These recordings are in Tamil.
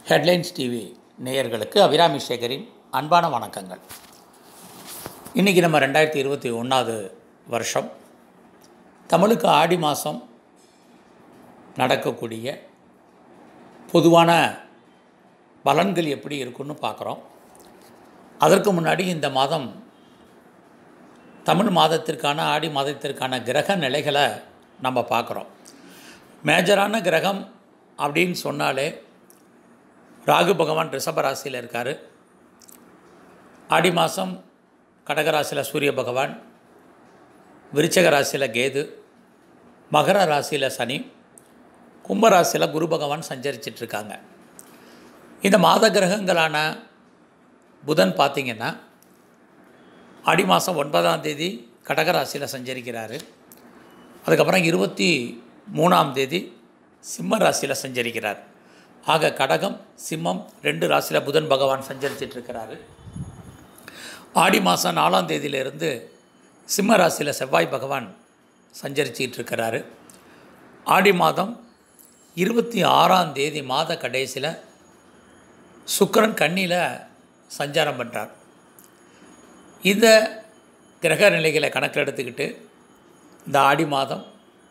ஹெட்லைன்ஸ் டிவி நேயர்களுக்கு அபிராமி சேகரின் அன்பான வணக்கங்கள் இன்றைக்கி நம்ம ரெண்டாயிரத்தி இருபத்தி ஒன்றாவது வருஷம் தமிழுக்கு ஆடி மாதம் நடக்கக்கூடிய பொதுவான பலன்கள் எப்படி இருக்குன்னு பார்க்குறோம் அதற்கு முன்னாடி இந்த மாதம் தமிழ் மாதத்திற்கான ஆடி மாதத்திற்கான கிரக நிலைகளை நம்ம பார்க்குறோம் மேஜரான கிரகம் அப்படின்னு சொன்னாலே ராகு பகவான் ரிஷப ராசியில் இருக்கார் ஆடி மாதம் கடகராசியில் சூரிய பகவான் விருச்சக ராசியில் கேது மகர ராசியில் சனி கும்ப ராசியில் குரு பகவான் சஞ்சரிச்சிட்ருக்காங்க இந்த மாத கிரகங்களான புதன் பார்த்திங்கன்னா ஆடி மாதம் ஒன்பதாம் தேதி கடகராசியில் சஞ்சரிக்கிறாரு அதுக்கப்புறம் இருபத்தி மூணாம் தேதி சிம்ம ராசியில் சஞ்சரிக்கிறார் ஆக கடகம் சிம்மம் ரெண்டு ராசியில் புதன் பகவான் சஞ்சரிச்சிட்ருக்கிறாரு ஆடி மாதம் நாலாம் தேதியிலிருந்து சிம்ம ராசியில் செவ்வாய் பகவான் சஞ்சரிச்சிட்டு இருக்கிறாரு ஆடி மாதம் இருபத்தி ஆறாம் தேதி மாத கடைசியில் சுக்கரன் கண்ணியில் சஞ்சாரம் பண்ணுறார் இந்த கிரக நிலைகளை கணக்கில் எடுத்துக்கிட்டு இந்த ஆடி மாதம்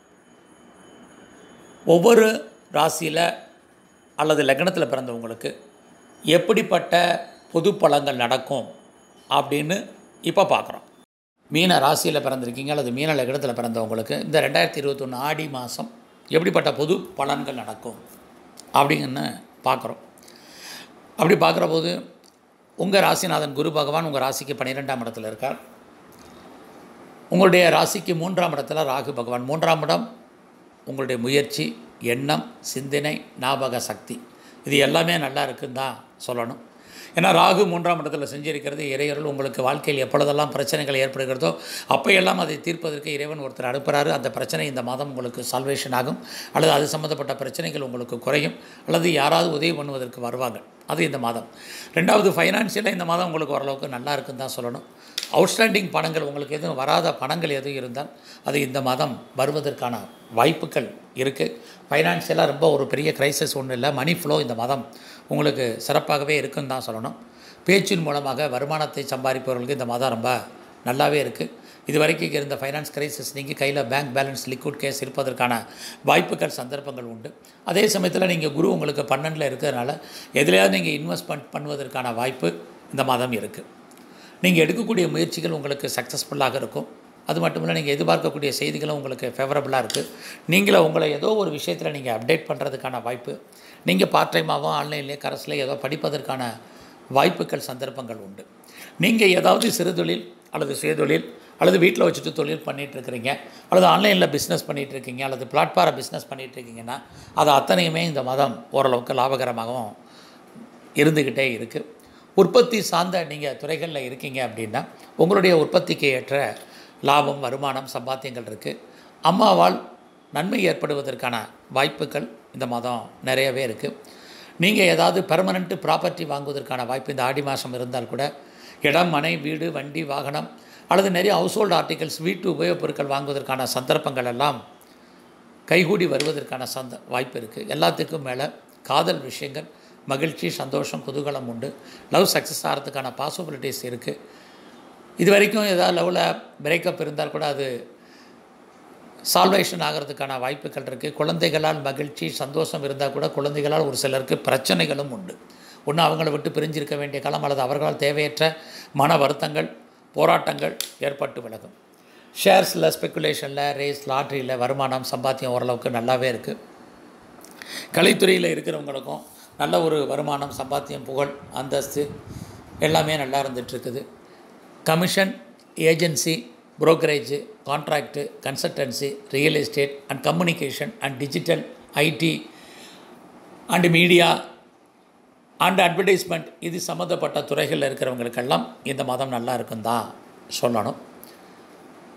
ஒவ்வொரு ராசியில் அல்லது லக்னத்தில் பிறந்தவங்களுக்கு எப்படிப்பட்ட பொது பலன்கள் நடக்கும் அப்படின்னு இப்போ பார்க்குறோம் மீன ராசியில் பிறந்திருக்கீங்க அல்லது மீன லக்னத்தில் பிறந்தவங்களுக்கு இந்த ரெண்டாயிரத்தி இருபத்தொன்று ஆடி மாதம் எப்படிப்பட்ட பொது பலன்கள் நடக்கும் அப்படிங்கன்னு பார்க்குறோம் அப்படி பார்க்குற போது உங்கள் ராசிநாதன் குரு பகவான் உங்கள் ராசிக்கு பன்னிரெண்டாம் இடத்துல இருக்கார் உங்களுடைய ராசிக்கு மூன்றாம் இடத்துல ராகு பகவான் மூன்றாம் இடம் உங்களுடைய முயற்சி எண்ணம் சிந்தனை ஞாபக சக்தி இது எல்லாமே நல்லா இருக்குன்னு தான் சொல்லணும் ஏன்னா ராகு மூன்றாம் இடத்துல செஞ்சிருக்கிறது இறையருள் உங்களுக்கு வாழ்க்கையில் எப்பொழுதெல்லாம் பிரச்சனைகள் ஏற்படுகிறதோ அப்பையெல்லாம் அதை தீர்ப்பதற்கு இறைவன் ஒருத்தர் அனுப்புகிறாரு அந்த பிரச்சனை இந்த மாதம் உங்களுக்கு சால்வேஷன் ஆகும் அல்லது அது சம்மந்தப்பட்ட பிரச்சனைகள் உங்களுக்கு குறையும் அல்லது யாராவது உதவி பண்ணுவதற்கு வருவாங்க அது இந்த மாதம் ரெண்டாவது ஃபைனான்சியலாக இந்த மாதம் உங்களுக்கு ஓரளவுக்கு நல்லா இருக்குன்னு தான் சொல்லணும் அவுட்ஸ்டாண்டிங் பணங்கள் உங்களுக்கு எதுவும் வராத பணங்கள் எதுவும் இருந்தால் அது இந்த மாதம் வருவதற்கான வாய்ப்புகள் இருக்குது ஃபைனான்சியலாக ரொம்ப ஒரு பெரிய கிரைசிஸ் ஒன்றும் இல்லை மணி ஃப்ளோ இந்த மாதம் உங்களுக்கு சிறப்பாகவே இருக்குன்னு தான் சொல்லணும் பேச்சின் மூலமாக வருமானத்தை சம்பாதிப்பவர்களுக்கு இந்த மாதம் ரொம்ப நல்லாவே இருக்குது இது வரைக்கும் இருந்த ஃபைனான்ஸ் கிரைசிஸ் நீங்கள் கையில் பேங்க் பேலன்ஸ் லிக்விட் கேஸ் இருப்பதற்கான வாய்ப்புகள் சந்தர்ப்பங்கள் உண்டு அதே சமயத்தில் நீங்கள் குரு உங்களுக்கு பன்னெண்டில் இருக்கிறதுனால எதுலையாவது நீங்கள் இன்வெஸ்ட்மெண்ட் பண்ணுவதற்கான வாய்ப்பு இந்த மாதம் இருக்குது நீங்கள் எடுக்கக்கூடிய முயற்சிகள் உங்களுக்கு சக்ஸஸ்ஃபுல்லாக இருக்கும் அது மட்டும் இல்லை நீங்கள் எதிர்பார்க்கக்கூடிய செய்திகளும் உங்களுக்கு ஃபேவரபுளாக இருக்குது நீங்களே உங்களை ஏதோ ஒரு விஷயத்தில் நீங்கள் அப்டேட் பண்ணுறதுக்கான வாய்ப்பு நீங்கள் பார்ட் டைமாகவும் ஆன்லைன்லேயே கரஸில் ஏதோ படிப்பதற்கான வாய்ப்புகள் சந்தர்ப்பங்கள் உண்டு நீங்கள் ஏதாவது சிறு தொழில் அல்லது சுயதொழில் அல்லது வீட்டில் வச்சுட்டு தொழில் பண்ணிகிட்ருக்கிறீங்க அல்லது ஆன்லைனில் பிஸ்னஸ் பண்ணிகிட்ருக்கீங்க அல்லது பிளாட்ஃபார பிஸ்னஸ் பண்ணிகிட்ருக்கீங்கன்னா அது அத்தனையுமே இந்த மாதம் ஓரளவுக்கு லாபகரமாகவும் இருந்துக்கிட்டே இருக்குது உற்பத்தி சார்ந்த நீங்கள் துறைகளில் இருக்கீங்க அப்படின்னா உங்களுடைய உற்பத்திக்கு ஏற்ற லாபம் வருமானம் சம்பாத்தியங்கள் இருக்குது அம்மாவால் நன்மை ஏற்படுவதற்கான வாய்ப்புகள் இந்த மாதம் நிறையவே இருக்குது நீங்கள் ஏதாவது பெர்மனண்ட்டு ப்ராப்பர்ட்டி வாங்குவதற்கான வாய்ப்பு இந்த ஆடி மாதம் இருந்தால் கூட இடம் மனை வீடு வண்டி வாகனம் அல்லது நிறைய ஹவுஸ் ஹோல்டு ஆர்டிகல்ஸ் வீட்டு உபயோகப் பொருட்கள் வாங்குவதற்கான சந்தர்ப்பங்கள் எல்லாம் கைகூடி வருவதற்கான சந்த வாய்ப்பு இருக்குது எல்லாத்துக்கும் மேலே காதல் விஷயங்கள் மகிழ்ச்சி சந்தோஷம் குதூகலம் உண்டு லவ் சக்ஸஸ் ஆகிறதுக்கான பாசிபிலிட்டிஸ் இருக்குது இது வரைக்கும் ஏதாவது லவ்வில் பிரேக்கப் இருந்தால் கூட அது சால்வேஷன் ஆகிறதுக்கான வாய்ப்புகள் இருக்குது குழந்தைகளால் மகிழ்ச்சி சந்தோஷம் இருந்தால் கூட குழந்தைகளால் ஒரு சிலருக்கு பிரச்சனைகளும் உண்டு ஒன்று அவங்கள விட்டு பிரிஞ்சிருக்க வேண்டிய காலம் அல்லது அவர்களால் தேவையற்ற மன வருத்தங்கள் போராட்டங்கள் ஏற்பட்டு விலகும் ஷேர்ஸில் ஸ்பெக்குலேஷனில் ரேஸ் லாட்ரியில் வருமானம் சம்பாத்தியம் ஓரளவுக்கு நல்லாவே இருக்குது கலைத்துறையில் இருக்கிறவங்களுக்கும் நல்ல ஒரு வருமானம் சம்பாத்தியம் புகழ் அந்தஸ்து எல்லாமே நல்லா இருந்துகிட்ருக்குது commission agency brokerage contract consultancy real estate and communication and digital IT and media and advertisement இது சம்மந்தப்பட்ட துறைகளில் இருக்கிறவங்களுக்கெல்லாம் இந்த மாதம் நல்லா இருக்குன்னு தான் சொல்லணும்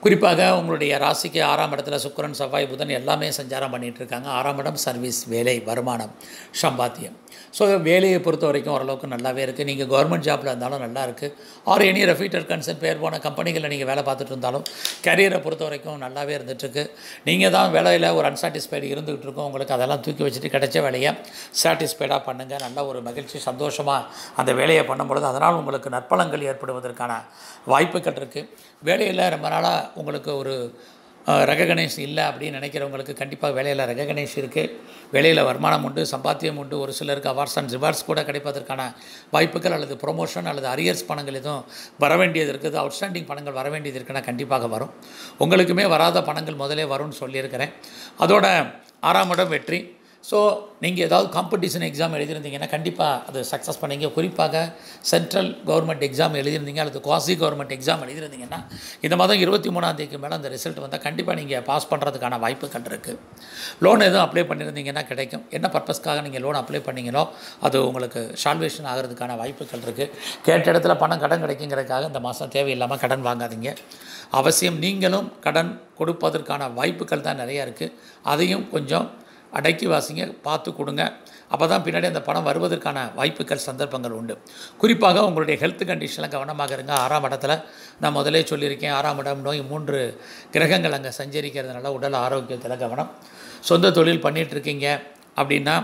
குறிப்பாக உங்களுடைய ராசிக்கு ஆறாம் இடத்துல சுக்கிரன் செவ்வாய் புதன் எல்லாமே சஞ்சாரம் பண்ணிகிட்டு இருக்காங்க ஆறாம் இடம் சர்வீஸ் வேலை வருமானம் சம்பாத்தியம் ஸோ வேலையை பொறுத்த வரைக்கும் ஓரளவுக்கு நல்லாவே இருக்குது நீங்கள் கவர்மெண்ட் ஜாப்பில் இருந்தாலும் நல்லா இருக்குது ஆர் எனி ரெஃபீட்டர் கன்சர்ன் பேர் போன கம்பெனிகளில் நீங்கள் வேலை பார்த்துட்டு இருந்தாலும் கேரியரை பொறுத்த வரைக்கும் நல்லாவே இருந்துகிட்ருக்கு நீங்கள் தான் வேலையில் ஒரு அன்சாட்டிஸ்ஃபைடு இருந்துகிட்டு இருக்கோம் உங்களுக்கு அதெல்லாம் தூக்கி வச்சுட்டு கிடைச்ச வேலையை சாட்டிஸ்ஃபைடாக பண்ணுங்கள் நல்ல ஒரு மகிழ்ச்சி சந்தோஷமாக அந்த வேலையை பண்ணும்பொழுது அதனால் உங்களுக்கு நற்பலங்கள் ஏற்படுவதற்கான வாய்ப்புகள் இருக்குது வேலையில் ரொம்ப நாளாக உங்களுக்கு ஒரு ரெககனைஸ் இல்லை அப்படின்னு நினைக்கிறவங்களுக்கு கண்டிப்பாக வேலையில் ரெககனைஸ் இருக்குது வேலையில் வருமானம் உண்டு சம்பாத்தியம் உண்டு ஒரு சிலருக்கு அவார்ட்ஸ் அண்ட் ரிவார்ட்ஸ் கூட கிடைப்பதற்கான வாய்ப்புகள் அல்லது ப்ரொமோஷன் அல்லது அரியர்ஸ் பணங்கள் எதுவும் வர வேண்டியது இருக்குது அவுட்ஸ்டாண்டிங் பணங்கள் வர வேண்டியது இருக்குன்னா கண்டிப்பாக வரும் உங்களுக்குமே வராத பணங்கள் முதலே வரும்னு சொல்லியிருக்கிறேன் அதோட ஆறாம் இடம் வெற்றி ஸோ நீங்கள் ஏதாவது காம்படிஷன் எக்ஸாம் எழுதியிருந்தீங்கன்னா கண்டிப்பாக அது சக்ஸஸ் பண்ணீங்க குறிப்பாக சென்ட்ரல் கவர்மெண்ட் எக்ஸாம் எழுதியிருந்தீங்க அல்லது குவாசி கவர்மெண்ட் எக்ஸாம் எழுதியிருந்தீங்கன்னா இந்த மாதம் இருபத்தி மூணாம் தேதிக்கு மேலே அந்த ரிசல்ட் வந்தால் கண்டிப்பாக நீங்கள் பாஸ் பண்ணுறதுக்கான வாய்ப்புகள் இருக்குது லோன் எதுவும் அப்ளை பண்ணியிருந்தீங்கன்னா கிடைக்கும் என்ன பர்பஸ்க்காக நீங்கள் லோன் அப்ளை பண்ணீங்களோ அது உங்களுக்கு சால்வேஷன் ஆகிறதுக்கான வாய்ப்புகள் இருக்குது கேட்ட இடத்துல பணம் கடன் கிடைக்குங்கிறதுக்காக இந்த மாதம் தேவையில்லாமல் கடன் வாங்காதீங்க அவசியம் நீங்களும் கடன் கொடுப்பதற்கான வாய்ப்புகள் தான் நிறையா இருக்குது அதையும் கொஞ்சம் அடக்கி வாசிங்க பார்த்து கொடுங்க அப்போ தான் பின்னாடி அந்த பணம் வருவதற்கான வாய்ப்புகள் சந்தர்ப்பங்கள் உண்டு குறிப்பாக உங்களுடைய ஹெல்த் கண்டிஷனில் கவனமாக இருங்க ஆறாம் இடத்துல நான் முதலே சொல்லியிருக்கேன் ஆறாம் இடம் நோய் மூன்று கிரகங்கள் அங்கே சஞ்சரிக்கிறதுனால உடல் ஆரோக்கியத்தில் கவனம் சொந்த தொழில் பண்ணிகிட்டு இருக்கீங்க அப்படின்னா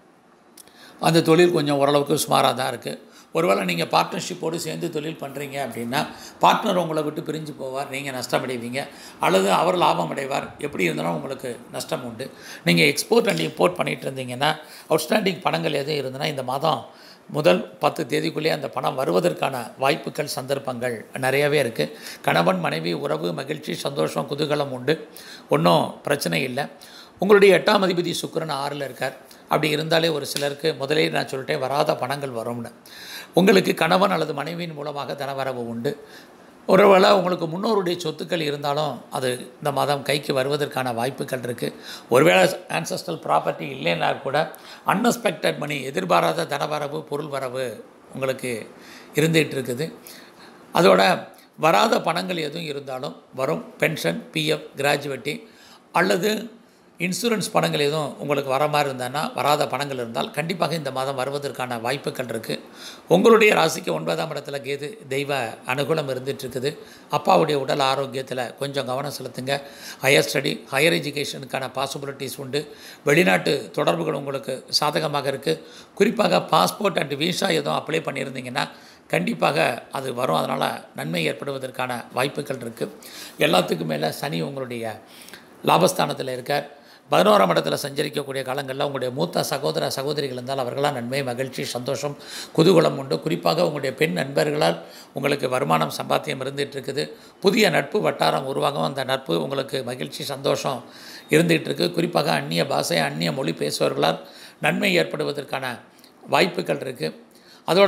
அந்த தொழில் கொஞ்சம் ஓரளவுக்கு சுமாராக தான் இருக்குது ஒருவேளை நீங்கள் பார்ட்னர்ஷிப்போடு சேர்ந்து தொழில் பண்ணுறீங்க அப்படின்னா பார்ட்னர் உங்களை விட்டு பிரிஞ்சு போவார் நீங்கள் நஷ்டமடைவீங்க அல்லது அவர் லாபம் அடைவார் எப்படி இருந்தாலும் உங்களுக்கு நஷ்டம் உண்டு நீங்கள் எக்ஸ்போர்ட் அண்ட் இம்போர்ட் பண்ணிகிட்டு இருந்தீங்கன்னா அவுட்ஸ்டாண்டிங் பணங்கள் எதுவும் இருந்ததுன்னா இந்த மாதம் முதல் பத்து தேதிக்குள்ளேயே அந்த பணம் வருவதற்கான வாய்ப்புகள் சந்தர்ப்பங்கள் நிறையவே இருக்குது கணவன் மனைவி உறவு மகிழ்ச்சி சந்தோஷம் குதூகலம் உண்டு ஒன்றும் பிரச்சனை இல்லை உங்களுடைய எட்டாம் அதிபதி சுக்கிரன் ஆறில் இருக்கார் அப்படி இருந்தாலே ஒரு சிலருக்கு முதலே நான் சொல்லிட்டேன் வராத பணங்கள் வரும்னு உங்களுக்கு கணவன் அல்லது மனைவியின் மூலமாக தனவரவு உண்டு ஒருவேளை உங்களுக்கு முன்னோருடைய சொத்துக்கள் இருந்தாலும் அது இந்த மாதம் கைக்கு வருவதற்கான வாய்ப்புகள் இருக்குது ஒருவேளை ஆன்சஸ்ட்ரல் ப்ராப்பர்ட்டி இல்லைன்னா கூட அன்எக்ஸ்பெக்டட் மணி எதிர்பாராத தனவரவு பொருள் வரவு உங்களுக்கு இருந்துகிட்டு இருக்குது அதோட வராத பணங்கள் எதுவும் இருந்தாலும் வரும் பென்ஷன் பிஎஃப் கிராஜுவேட்டி அல்லது இன்சூரன்ஸ் பணங்கள் எதுவும் உங்களுக்கு வர மாதிரி இருந்தான்னா வராத பணங்கள் இருந்தால் கண்டிப்பாக இந்த மாதம் வருவதற்கான வாய்ப்புகள் இருக்குது உங்களுடைய ராசிக்கு ஒன்பதாம் இடத்துல கேது தெய்வ அனுகூலம் இருந்துகிட்ருக்குது அப்பாவுடைய உடல் ஆரோக்கியத்தில் கொஞ்சம் கவனம் செலுத்துங்க ஹையர் ஸ்டடி ஹையர் எஜுகேஷனுக்கான பாசிபிலிட்டிஸ் உண்டு வெளிநாட்டு தொடர்புகள் உங்களுக்கு சாதகமாக இருக்குது குறிப்பாக பாஸ்போர்ட் அண்ட் விசா எதுவும் அப்ளை பண்ணியிருந்தீங்கன்னா கண்டிப்பாக அது வரும் அதனால் நன்மை ஏற்படுவதற்கான வாய்ப்புகள் இருக்குது எல்லாத்துக்கும் மேலே சனி உங்களுடைய லாபஸ்தானத்தில் இருக்கார் பதினோராம் இடத்துல சஞ்சரிக்கக்கூடிய காலங்களில் உங்களுடைய மூத்த சகோதர சகோதரிகள் இருந்தால் அவர்களால் நன்மை மகிழ்ச்சி சந்தோஷம் குதூகலம் உண்டு குறிப்பாக உங்களுடைய பெண் நண்பர்களால் உங்களுக்கு வருமானம் சம்பாத்தியம் இருந்துகிட்டு இருக்குது புதிய நட்பு வட்டாரம் உருவாகும் அந்த நட்பு உங்களுக்கு மகிழ்ச்சி சந்தோஷம் இருந்துகிட்டு இருக்குது குறிப்பாக அந்நிய பாஷை அந்நிய மொழி பேசுபவர்களால் நன்மை ஏற்படுவதற்கான வாய்ப்புகள் இருக்குது அதோட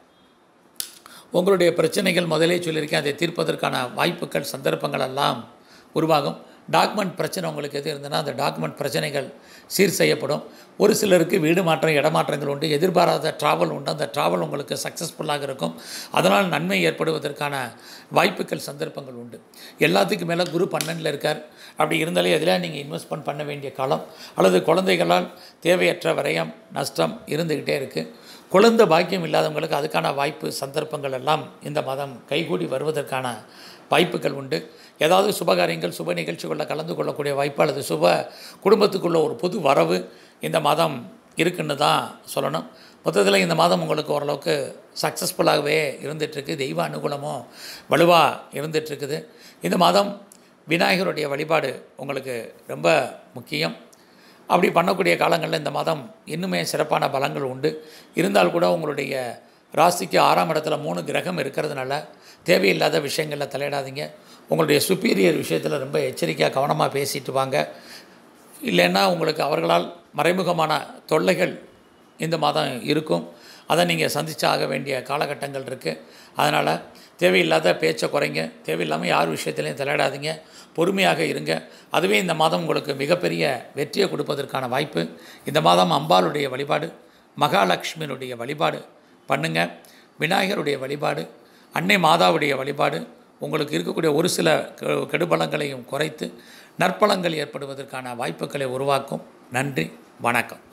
உங்களுடைய பிரச்சனைகள் முதலே சொல்லியிருக்கேன் அதை தீர்ப்பதற்கான வாய்ப்புகள் சந்தர்ப்பங்கள் எல்லாம் உருவாகும் டாக்குமெண்ட் பிரச்சனை உங்களுக்கு எது இருந்ததுன்னா அந்த டாக்குமெண்ட் பிரச்சனைகள் சீர் செய்யப்படும் ஒரு சிலருக்கு வீடு மாற்றம் இடமாற்றங்கள் உண்டு எதிர்பாராத ட்ராவல் உண்டு அந்த ட்ராவல் உங்களுக்கு சக்ஸஸ்ஃபுல்லாக இருக்கும் அதனால் நன்மை ஏற்படுவதற்கான வாய்ப்புகள் சந்தர்ப்பங்கள் உண்டு எல்லாத்துக்கும் மேலே குரு பன்னெண்டில் இருக்கார் அப்படி இருந்தாலே எதில் நீங்கள் இன்வெஸ்ட்மெண்ட் பண்ண வேண்டிய காலம் அல்லது குழந்தைகளால் தேவையற்ற விரயம் நஷ்டம் இருந்துக்கிட்டே இருக்குது குழந்தை பாக்கியம் இல்லாதவங்களுக்கு அதுக்கான வாய்ப்பு சந்தர்ப்பங்கள் எல்லாம் இந்த மாதம் கைகூடி வருவதற்கான வாய்ப்புகள் உண்டு ஏதாவது சுபகாரியங்கள் சுப நிகழ்ச்சிகளில் கலந்து கொள்ளக்கூடிய வாய்ப்பு அல்லது சுப குடும்பத்துக்குள்ள ஒரு புது வரவு இந்த மாதம் இருக்குன்னு தான் சொல்லணும் மொத்தத்தில் இந்த மாதம் உங்களுக்கு ஓரளவுக்கு சக்ஸஸ்ஃபுல்லாகவே இருந்துகிட்ருக்கு தெய்வ அனுகூலமும் வலுவாக இருந்துகிட்ருக்குது இந்த மாதம் விநாயகருடைய வழிபாடு உங்களுக்கு ரொம்ப முக்கியம் அப்படி பண்ணக்கூடிய காலங்களில் இந்த மாதம் இன்னுமே சிறப்பான பலங்கள் உண்டு இருந்தால் கூட உங்களுடைய ராசிக்கு ஆறாம் இடத்துல மூணு கிரகம் இருக்கிறதுனால தேவையில்லாத விஷயங்களில் தலையிடாதீங்க உங்களுடைய சுப்பீரியர் விஷயத்தில் ரொம்ப எச்சரிக்கையாக கவனமாக பேசிட்டு வாங்க இல்லைன்னா உங்களுக்கு அவர்களால் மறைமுகமான தொல்லைகள் இந்த மாதம் இருக்கும் அதை நீங்கள் சந்திச்சு ஆக வேண்டிய காலகட்டங்கள் இருக்குது அதனால் தேவையில்லாத பேச்சை குறைங்க தேவையில்லாமல் யார் விஷயத்துலையும் தலையிடாதீங்க பொறுமையாக இருங்க அதுவே இந்த மாதம் உங்களுக்கு மிகப்பெரிய வெற்றியை கொடுப்பதற்கான வாய்ப்பு இந்த மாதம் அம்பாளுடைய வழிபாடு மகாலட்சுமியினுடைய வழிபாடு பண்ணுங்க விநாயகருடைய வழிபாடு அன்னை மாதாவுடைய வழிபாடு உங்களுக்கு இருக்கக்கூடிய ஒரு சில கெ- கெடுபலங்களையும் குறைத்து நற்பலங்கள் ஏற்படுவதற்கான வாய்ப்புகளை உருவாக்கும் நன்றி வணக்கம்